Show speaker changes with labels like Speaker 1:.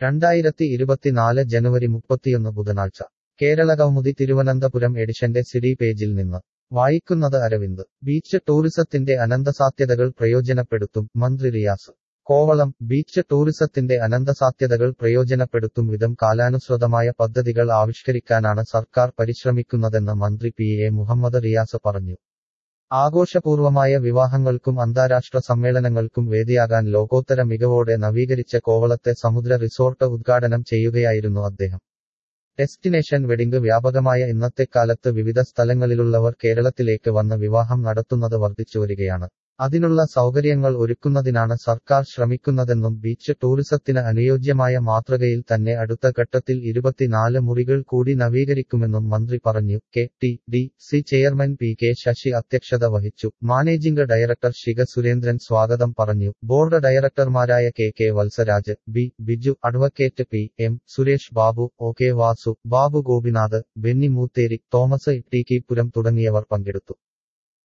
Speaker 1: രണ്ടായിരത്തി ഇരുപത്തിനാല് ജനുവരി മുപ്പത്തിയൊന്ന് ബുധനാഴ്ച കേരളകൗമുദി തിരുവനന്തപുരം എഡിഷന്റെ സിഡി പേജിൽ നിന്ന് വായിക്കുന്നത് അരവിന്ദ് ബീച്ച് ടൂറിസത്തിന്റെ അനന്തസാധ്യതകൾ പ്രയോജനപ്പെടുത്തും മന്ത്രി റിയാസ് കോവളം ബീച്ച് ടൂറിസത്തിന്റെ അനന്തസാധ്യതകൾ പ്രയോജനപ്പെടുത്തും വിധം കാലാനുസൃതമായ പദ്ധതികൾ ആവിഷ്കരിക്കാനാണ് സർക്കാർ പരിശ്രമിക്കുന്നതെന്ന് മന്ത്രി പി എ മുഹമ്മദ് റിയാസ് പറഞ്ഞു ആഘോഷപൂർവമായ വിവാഹങ്ങൾക്കും അന്താരാഷ്ട്ര സമ്മേളനങ്ങൾക്കും വേദിയാകാൻ ലോകോത്തര മികവോടെ നവീകരിച്ച കോവളത്തെ സമുദ്ര റിസോർട്ട് ഉദ്ഘാടനം ചെയ്യുകയായിരുന്നു അദ്ദേഹം ഡെസ്റ്റിനേഷൻ വെഡിംഗ് വ്യാപകമായ ഇന്നത്തെക്കാലത്ത് വിവിധ സ്ഥലങ്ങളിലുള്ളവർ കേരളത്തിലേക്ക് വന്ന് വിവാഹം നടത്തുന്നത് വർദ്ധിച്ചുവരികയാണ് അതിനുള്ള സൗകര്യങ്ങൾ ഒരുക്കുന്നതിനാണ് സർക്കാർ ശ്രമിക്കുന്നതെന്നും ബീച്ച് ടൂറിസത്തിന് അനുയോജ്യമായ മാതൃകയിൽ തന്നെ അടുത്ത ഘട്ടത്തിൽ ഇരുപത്തിനാല് മുറികൾ കൂടി നവീകരിക്കുമെന്നും മന്ത്രി പറഞ്ഞു K T D C chairman P K Sasi അധ്യക്ഷത വഹിച്ചു മാനേജിംഗ് ഡയറക്ടർ ശിഖ സുരേന്ദ്രൻ സ്വാഗതം പറഞ്ഞു ബോർഡ് ഡയറക്ടർമാരായ K K Valsaraj B Biju advocate P M Suresh Babu O K Vasu Babu Gopinath Benny Moothery Thomas Itteekkipuram തുടങ്ങിയവർ പങ്കെടുത്തു